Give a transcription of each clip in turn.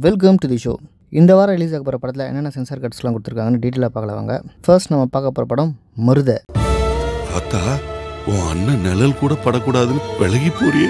welcome to the show இந்த வாரம் release ஆக போகிற படத்தில் என்னென்ன சென்சார் கட்ஸ்லாம் கொடுத்துருக்காங்கன்னு டீட்டெயிலாக பார்க்கலாம் வாங்க ஃபர்ஸ்ட் நம்ம பார்க்க போகிற படம் மருத அத்தா உன் அண்ணன் நிழல் கூட படக்கூடாதுன்னு விலகி போறியே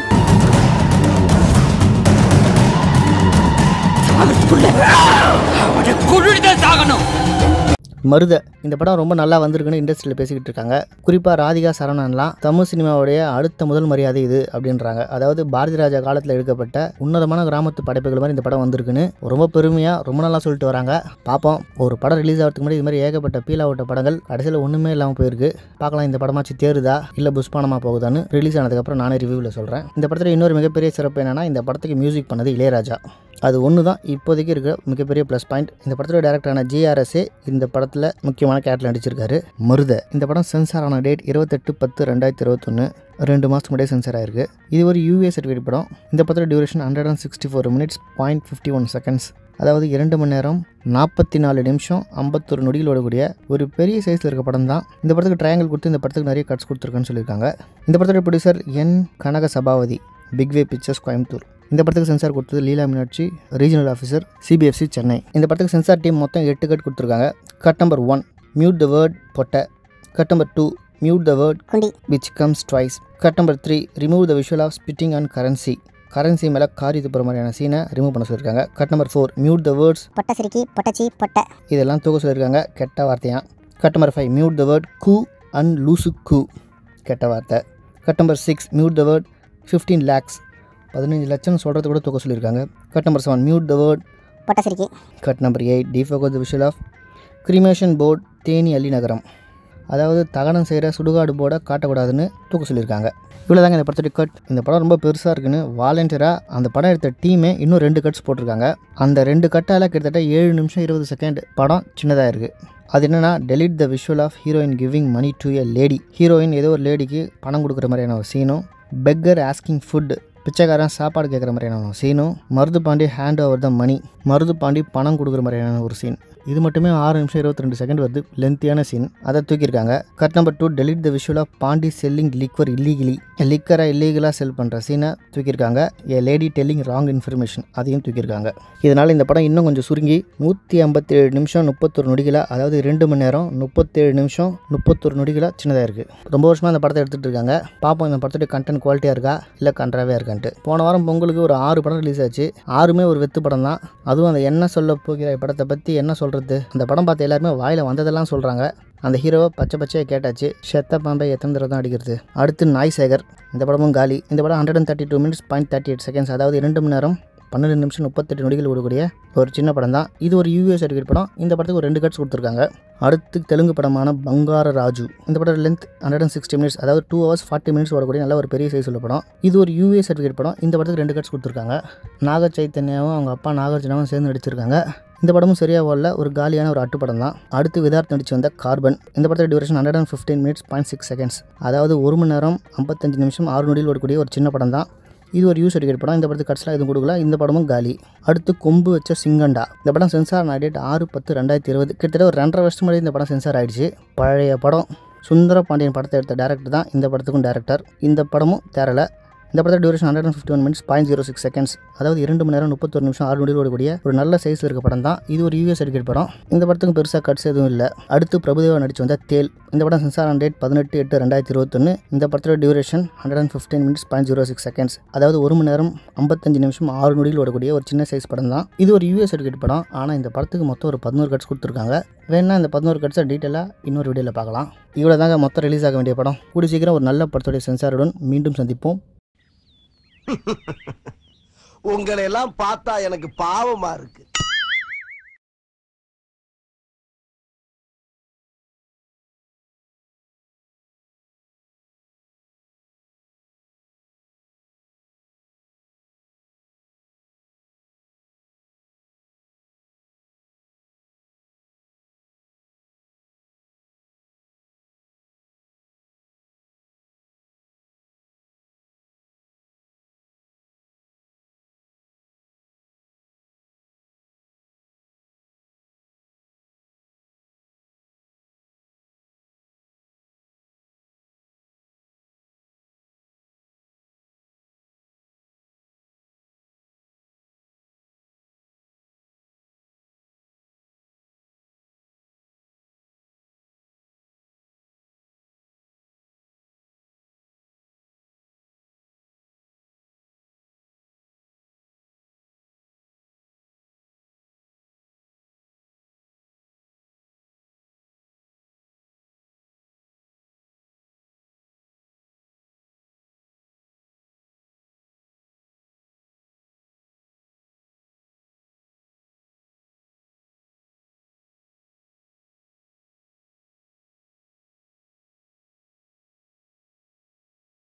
மருத இந்த படம் ரொம்ப நல்லா வந்திருக்குன்னு இண்டஸ்ட்ரியில் பேசிக்கிட்டு இருக்காங்க குறிப்பாக ராதிகா சரவணன்லாம் தமிழ் சினிமாவுடைய அடுத்த முதல் மரியாதை இது அப்படின்றாங்க அதாவது பாரதி ராஜா காலத்தில் எடுக்கப்பட்ட உன்னதமான கிராமத்து படைப்புகள் மாதிரி இந்த படம் வந்திருக்குன்னு ரொம்ப பெருமையாக ரொம்ப நல்லா சொல்லிட்டு வராங்க பார்ப்போம் ஒரு படம் ரிலீஸ் ஆகிறதுக்கு முன்னாடி இது மாதிரி ஏகப்பட்ட பீல் ஆகட்ட படங்கள் கடைசியில் ஒன்றுமே இல்லாமல் போயிருக்கு பார்க்கலாம் இந்த படமாச்சு தேருதா இல்லை புஷ்பானமாக போகுதான்னு ரிலீஸ் ஆனதுக்கப்புறம் நானே ரிவ்யூவில் சொல்கிறேன் இந்த படத்தில் இன்னொரு மிகப்பெரிய சிறப்பு என்னன்னா இந்த படத்துக்கு மியூசிக் பண்ணது இளையராஜா அது ஒன்று தான் இப்போதைக்கு இருக்கிற மிகப்பெரிய ப்ளஸ் பாயிண்ட் இந்த படத்தோட டேரக்டரான ஜிஆர்எஸ்ஏ இந்த படத்தில் முக்கியமான கேரக்டர் நடிச்சிருக்காரு மருத இந்த படம் சென்சார் ஆன டேட் இருபத்தெட்டு பத்து ரெண்டாயிரத்தி இருபத்தொன்று ரெண்டு மாதத்துக்கு முன்னாடியே சென்சார் ஆயிருக்கு இது ஒரு யூஏ சர்டிஃபிகேட் படம் இந்த படத்தோட duration hundred and sixty four minutes point fifty one seconds அதாவது இரண்டு மணி நேரம் நாற்பத்தி நாலு நிமிஷம் ஐம்பத்தொரு நொடிகள் ஓடக்கூடிய ஒரு பெரிய சைஸில் இருக்க படம் தான் இந்த படத்துக்கு ட்ரையாங்கிள் கொடுத்து இந்த படத்துக்கு நிறைய கட்ஸ் கொடுத்துருக்குன்னு சொல்லியிருக்காங்க இந்த படத்தோட producer N Kanaka Sabavathi Bigway pictures Coimbatore இந்த படத்துக்கு சென்சார் கொடுத்தது Leela Meenakshi regional officer CBFC Chennai இந்த படத்துக்கு சென்சார் டீம் மொத்தம் எட்டு கட் கொடுத்துருக்காங்க cut number one mute the word பொட்டை cut number two mute the word குண்டி which comes twice cut number three remove the visual of spitting and currency currency மேலே காரி துப்புற மாதிரியான சீனை ரிமூவ் பண்ண சொல்லியிருக்காங்க cut number four mute the words பொட்ட சிரிக்கி பொட்டச்சி பொட்டை இதெல்லாம் தூக்க சொல்லியிருக்காங்க கெட்ட வார்த்தையாம் cut number five mute the word கூ அண்ட் லூசு கூ கெட்ட வார்த்தை cut number six mute the word fifteen lakhs பதினஞ்சு லட்சம் சொல்கிறது கூட தூக்க சொல்லியிருக்காங்க cut number seven mute the word பொட்ட சிரிக்கி cut number eight defocus the visual of cremation board Theni Allinagaram அதாவது தகனம் செய்கிற சுடுகாடு போர்டை காட்டக்கூடாதுன்னு தூக்க சொல்லியிருக்காங்க இவ்வளோ தாங்க இந்த படத்துடைய கட் இந்த படம் ரொம்ப பெருசாக இருக்குன்னு வாலண்டியராக அந்த படம் எடுத்த டீமே இன்னும் ரெண்டு கட்ஸ் போட்டிருக்காங்க அந்த ரெண்டு கட்டால் கிட்டத்தட்ட ஏழு நிமிஷம் இருபது செகண்ட் படம் சின்னதாக இருக்குது அது என்னென்னா delete the visual of heroine giving money to a lady heroine ஏதோ ஒரு லேடிக்கு பணம் கொடுக்குற மாதிரியான ஒரு சீனும் பெக்கர் ஆஸ்கிங் ஃபுட் பிச்சைக்காரன் சாப்பாடு கேட்குற மாதிரியான ஒரு சீனும் Marudhu Pandi hand over the money Marudhu Pandi பணம் கொடுக்குற மாதிரியான ஒரு சீன் இது மட்டுமே ஆறு நிமிஷம் இருபத்தி ரெண்டு செகண்ட் வருது லென்த்தியான சீன் அதை தூக்கியிருக்காங்க cut number two delete the visual of Pandi selling liquor illegally லிக்கரை இல்லீகலாக செல் பண்ணுற சீனை தூக்கியிருக்காங்க a lady telling wrong information அதையும் தூக்கியிருக்காங்க இதனால் இந்த படம் இன்னும் கொஞ்சம் சுருங்கி நூற்றி ஐம்பத்தேழு நிமிஷம் முப்பத்தொரு நொடிகளாக அதாவது ரெண்டு மணி நேரம் முப்பத்தேழு நிமிஷம் முப்பத்தொரு நொடிகளாக சின்னதாக இருக்குது ரொம்ப வருஷமாக இந்த படத்தை எடுத்துகிட்டு இருக்காங்க பார்ப்போம் இந்த படத்துடைய கண்டென்ட் குவாலிட்டியாக இருக்கா இல்லை கன்றாவே இருக்கான்ட்டு போன வாரம் பொங்கலுக்கு ஒரு ஆறு படம் ரிலீஸ் ஆச்சு ஆறுமே ஒரு வெத்து படம் தான் அதுவும் அந்த என்ன சொல்ல போகிற படத்தை பற்றி என்ன சொல்கிறது அந்த படம் பார்த்து எல்லாருமே வாயில் வந்ததெல்லாம் சொல்கிறாங்க அந்த ஹீரோவை பச்சை பச்சையாக கேட்டாச்சு செத்த பாம்பை எத்தனை தடவை தான் அடிக்கிறது அடுத்து நாய் சேகர் இந்த படமும் காலி இந்த படம் hundred and thirty two minutes point thirty eight seconds அதாவது இரண்டு மணி நேரம் பன்னெண்டு நிமிஷம் முப்பத்தெட்டு நொடிகள் ஓடக்கூடிய ஒரு சின்ன படம் தான் இது ஒரு யூஏ சர்டிஃபிகேட் படம் இந்த படத்துக்கு ஒரு ரெண்டு கட்ஸ் கொடுத்துருக்காங்க அடுத்து தெலுங்கு படமான பங்கார ராஜு இந்த படம் length hundred and sixty minutes அதாவது டூ ஹவர்ஸ் ஃபார்ட்டி மினிட்ஸ் ஓடக்கூடிய நல்ல ஒரு பெரிய சைஸ் உள்ள படம் இது ஒரு யூஏ சர்டிஃபிகேட் படம் இந்த படத்துக்கு ரெண்டு கட்ஸ் கொடுத்துருக்காங்க நாக சைத்தன்யாவும் அவங்க அப்பா நாகார்ஜுனாவும் சேர்ந்து நடிச்சிருக்காங்க இந்த படமும் சரியாக வரல ஒரு காலியான ஒரு அட்டு படம் தான் அடுத்து விதார்த் நடிச்சு வந்த கார்பன் இந்த படத்தோட duration hundred and fifteen minutes point six seconds அதாவது ஒரு மணி நேரம் ஐம்பத்தஞ்சு நிமிஷம் ஆறு நொடியில் ஓடக்கூடிய ஒரு சின்ன படம் தான் இது ஒரு யூ சர்டிஃபிகேட் படம் இந்த படத்துக்கு கட்ஸ்லாம் எதுவும் கொடுக்கல இந்த படமும் காலி அடுத்து கொம்பு வச்ச சிங்கண்டா இந்த படம் சென்சார் ஆன டேட் ஆறு பத்து ரெண்டாயிரத்தி இருபது கிட்டத்தட்ட ஒரு ரெண்டரை வருஷம் முன்னாடி இந்த படம் சென்சார் ஆயிடுச்சு பழைய படம் சுந்தர பாண்டியன் படத்தை எடுத்த டேரக்டர் தான் இந்த படத்துக்கும் டேரக்டர் இந்த படமும் தேரலை இந்த படத்தோட duration hundred and fifty one minutes point zero six seconds அதாவது இரண்டு மணி நேரம் முப்பத்தொரு நிமிஷம் ஆறு நொடியில் ஓடக்கூடிய ஒரு நல்ல சைஸில் இருக்க படம் தான் இது ஒரு யூஎஸ் சர்டிஃபிகேட் படம் இந்த படத்துக்கு பெருசாக கட்ஸ் எதுவும் இல்லை அடுத்து பிரபுதேவா நடிச்சு வந்த தேல் இந்த படம் சென்சார் ஆன் டேட் பதினெட்டு எட்டு ரெண்டாயிரத்தி இருபத்தொன்று இந்த படத்தோட duration hundred and fifteen minutes point zero six seconds அதாவது ஒரு மணி நேரம் ஐம்பத்தஞ்சு நிமிஷம் ஆறு நொடியில் ஓடக்கூடிய ஒரு சின்ன சைஸ் படம் தான் இது ஒரு யூஎஸ் சர்டிஃபிகேட் படம் ஆனால் இந்த படத்துக்கு மொத்தம் ஒரு பதினோரு கட்ஸ் கொடுத்துருக்காங்க வேணா இந்த பதினோரு கட்ஸை டீட்டெயிலாக இன்னொரு வீடியோவில் பார்க்கலாம் இவ்வளோ தாங்க மொத்தம் ரிலீஸ் ஆக வேண்டிய படம் கூடி சீக்கிரம் ஒரு நல்ல படத்துடைய சென்சாருடன் மீண்டும் சந்திப்போம் உங்களை எல்லாம் பார்த்தா எனக்கு பாவமா இருக்கு